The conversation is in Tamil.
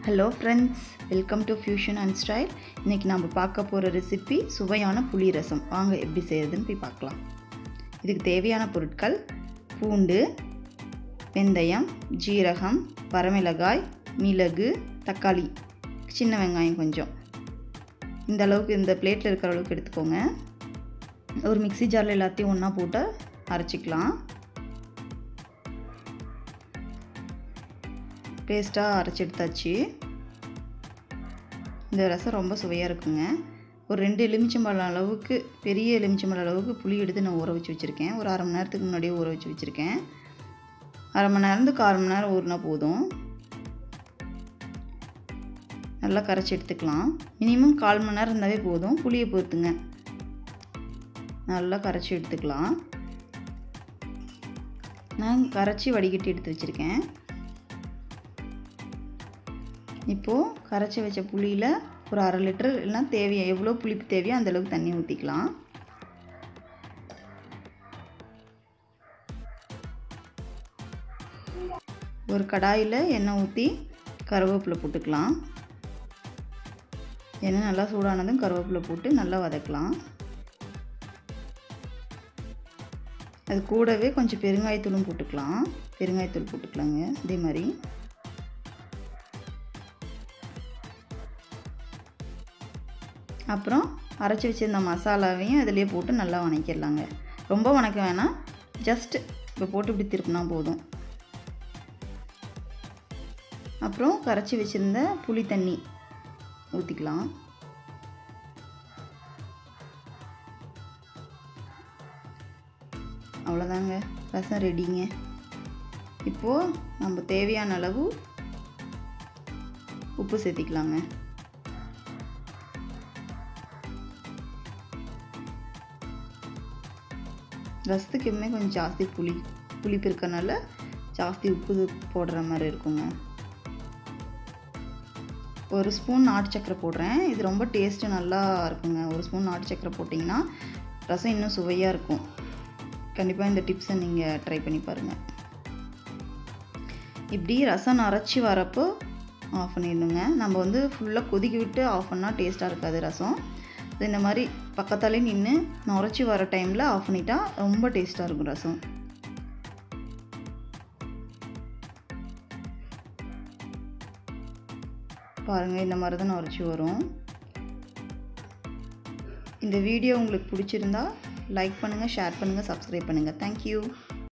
hello friends welcome to fusion and style இன்றைக்கி நம்ம பார்க்க போகிற ரெசிபி சுவையான புளி ரசம் வாங்க எப்படி செய்யறதுன்னு போய் பார்க்கலாம் இதுக்கு தேவையான பொருட்கள் பூண்டு வெந்தயம் ஜீரகம் வரமிளகாய் மிளகு தக்காளி சின்ன வெங்காயம் கொஞ்சம் இந்த அளவுக்கு இந்த பிளேட்டில் இருக்கிற அளவுக்கு எடுத்துக்கோங்க ஒரு மிக்ஸி ஜாரில் எல்லாத்தையும் ஒன்றா போட்டு அரைச்சிக்கலாம் பேஸ்ட்டாக அரைச்சி எடுத்தாச்சு இந்த ரசம் ரொம்ப சுவையாக இருக்குங்க ஒரு ரெண்டு எலுமிச்சம்பழம் அளவுக்கு பெரிய எலுமிச்சம்பழம் அளவுக்கு புளி எடுத்து நான் ஊற வச்சு வச்சுருக்கேன் ஒரு அரை மணி நேரத்துக்கு முன்னாடியே ஊற வச்சு வச்சுருக்கேன் அரை மணி நேரத்துக்கு அரை மணி நேரம் ஊறினா போதும் நல்லா கரைச்சி எடுத்துக்கலாம் மினிமம் கால் மணி நேரம் இருந்தாவே போதும் புளியை பொறுத்துங்க நல்லா கரைச்சி எடுத்துக்கலாம் நான் கரைச்சி வடிகட்டி எடுத்து வச்சுருக்கேன் இப்போது கரைச்சி வச்ச புளியில் ஒரு அரை லிட்டர் இல்லைனா தேவையா எவ்வளோ புளிப்பு தேவையோ அந்தளவுக்கு தண்ணி ஊற்றிக்கலாம் ஒரு கடாயில் எண்ணெய் ஊற்றி கருவேப்பிலை போட்டுக்கலாம் எண்ணெய் நல்லா சூடானதும் கருவேப்பிலை போட்டு நல்லா வதக்கலாம் அது கூடவே கொஞ்சம் பெருங்காயத்தூளும் போட்டுக்கலாம் பெருங்காயத்தூள் போட்டுக்கலாங்க இதே மாதிரி அப்புறம் அரைச்சி வச்சுருந்த மசாலாவையும் இதிலேயே போட்டு நல்லா வணக்கிடலாங்க ரொம்ப வணக்க வேணாம் ஜஸ்ட் இப்போ போட்டு இப்படி திருப்பினா போதும் அப்புறம் கரைச்சி வச்சுருந்த புளி தண்ணி ஊற்றிக்கலாம் அவ்வளோதாங்க ரசம் ரெடிங்க இப்போது நம்ம தேவையான அளவு உப்பு சேர்த்திக்கலாங்க ரசத்துக்கு எப்பவுமே கொஞ்சம் ஜாஸ்தி புளி புளிப்பு இருக்கறனால ஜாஸ்தி உப்பு போடுற மாதிரி இருக்குங்க ஒரு ஸ்பூன் நாட்டு சக்கரை போடுறேன் இது ரொம்ப டேஸ்ட்டு நல்லா இருக்குங்க ஒரு ஸ்பூன் நாட்டு சக்கரை போட்டிங்கன்னா ரசம் இன்னும் சுவையாக இருக்கும் கண்டிப்பாக இந்த டிப்ஸை நீங்கள் ட்ரை பண்ணி பாருங்கள் இப்படி ரசம் அரைச்சி வரப்போ ஆஃப் பண்ணிடணுங்க நம்ம வந்து ஃபுல்லாக கொதிக்க விட்டு ஆஃப் பண்ணால் டேஸ்ட்டாக இருக்காது ரசம் இந்த மாதிரி பக்கத்தாலே நின்று நுரைச்சி வர டைமில் ஆஃப் பண்ணிட்டா ரொம்ப டேஸ்ட்டாக இருக்கும் ரசம் பாருங்கள் இந்த மாதிரி தான் நுரைச்சி வரும் இந்த வீடியோ உங்களுக்கு பிடிச்சிருந்தா லைக் பண்ணுங்கள் ஷேர் பண்ணுங்கள் சப்ஸ்கிரைப் பண்ணுங்கள் தேங்க்யூ